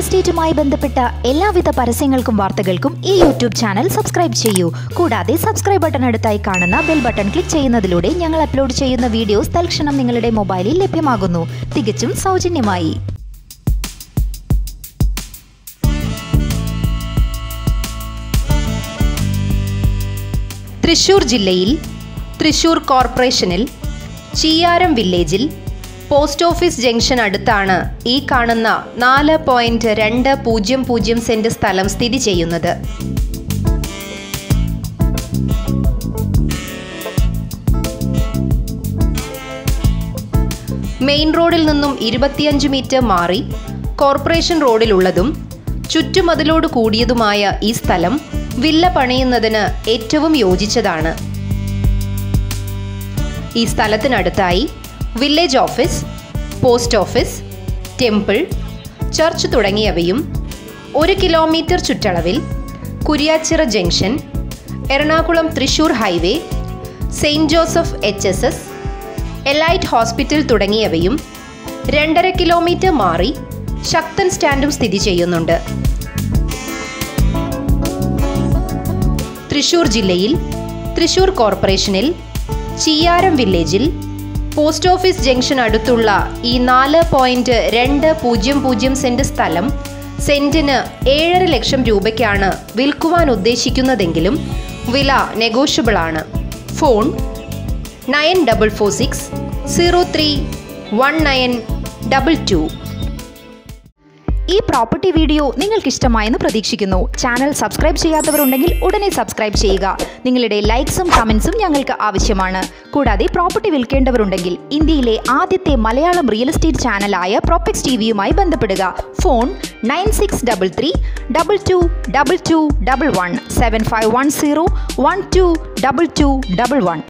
എസ്റ്റേറ്റുമായി ബന്ധപ്പെട്ട എല്ലാവിധ പരസ്യങ്ങൾക്കും വാർത്തകൾക്കും ഈ യൂട്യൂബ് ചാനൽ സബ്സ്ക്രൈബ് ചെയ്യൂ കൂടാതെ സബ്സ്ക്രൈബ് ബട്ടൺ അടുത്തായി കാണുന്ന ബെൽ ബട്ടൺ ക്ലിക്ക് ചെയ്യുന്നതിലൂടെ ഞങ്ങൾ അപ്ലോഡ് ചെയ്യുന്ന വീഡിയോസ് തൽക്ഷണം നിങ്ങളുടെ മൊബൈലിൽ ലഭ്യമാകുന്നു തികച്ചും സൗജന്യമായി തൃശൂർ ജില്ലയിൽ തൃശൂർ കോർപ്പറേഷനിൽ ചീയാരം വില്ലേജിൽ പോസ്റ്റ് ഓഫീസ് ജംഗ്ഷൻ അടുത്താണ് ഈ കാണുന്ന നാല് പോയിന്റ് രണ്ട് പൂജ്യം പൂജ്യം സെന്റ് സ്ഥലം സ്ഥിതി ചെയ്യുന്നത് മെയിൻ റോഡിൽ നിന്നും ഇരുപത്തിയഞ്ച് മീറ്റർ മാറി കോർപ്പറേഷൻ റോഡിലുള്ളതും ചുറ്റുമതിലോട് കൂടിയതുമായ ഈ സ്ഥലം വില്ല പണിയുന്നതിന് ഏറ്റവും യോജിച്ചതാണ് ഈ സ്ഥലത്തിനടുത്തായി village office post office temple church തുടങ്ങിയവയും ഒരു കിലോമീറ്റർ ചുറ്റളവിൽ Kuriachira junction Ernakulam Thrissur highway saint Joseph H S S elite hospital തുടങ്ങിയവയും രണ്ടര കിലോമീറ്റർ മാറി ശക്തൻ സ്റ്റാൻഡും സ്ഥിതി ചെയ്യുന്നുണ്ട് തൃശൂർ ജില്ലയിൽ തൃശൂർ കോർപ്പറേഷനിൽ ചീയാരം വില്ലേജിൽ പോസ്റ്റ് ഓഫീസ് ജംഗ്ഷൻ അടുത്തുള്ള ഈ നാല് പോയിന്റ് രണ്ട് പൂജ്യം പൂജ്യം സെന്റ് സ്ഥലം സെന്റിന് ഏഴര ലക്ഷം രൂപയ്ക്കാണ് വിൽക്കുവാൻ ഉദ്ദേശിക്കുന്നതെങ്കിലും വില നെഗോഷ്യബിൾ ആണ് phone nine double four six zero three one nine double two ഈ പ്രോപ്പർട്ടി വീഡിയോ നിങ്ങൾക്ക് ഇഷ്ടമായെന്ന് പ്രതീക്ഷിക്കുന്നു ചാനൽ സബ്സ്ക്രൈബ് ചെയ്യാത്തവരുണ്ടെങ്കിൽ ഉടനെ സബ്സ്ക്രൈബ് ചെയ്യുക നിങ്ങളുടെ ലൈക്സും കമൻസും ഞങ്ങൾക്ക് ആവശ്യമാണ് കൂടാതെ പ്രോപ്പർട്ടി വിൽക്കേണ്ടവരുണ്ടെങ്കിൽ ഇന്ത്യയിലെ ആദ്യത്തെ മലയാളം റിയൽ എസ്റ്റേറ്റ് ചാനലായ പ്രോപ്പക്സ് ടി വിയുമായി ബന്ധപ്പെടുക phone nine six double three double two double two double one seven five one zero one two double two double one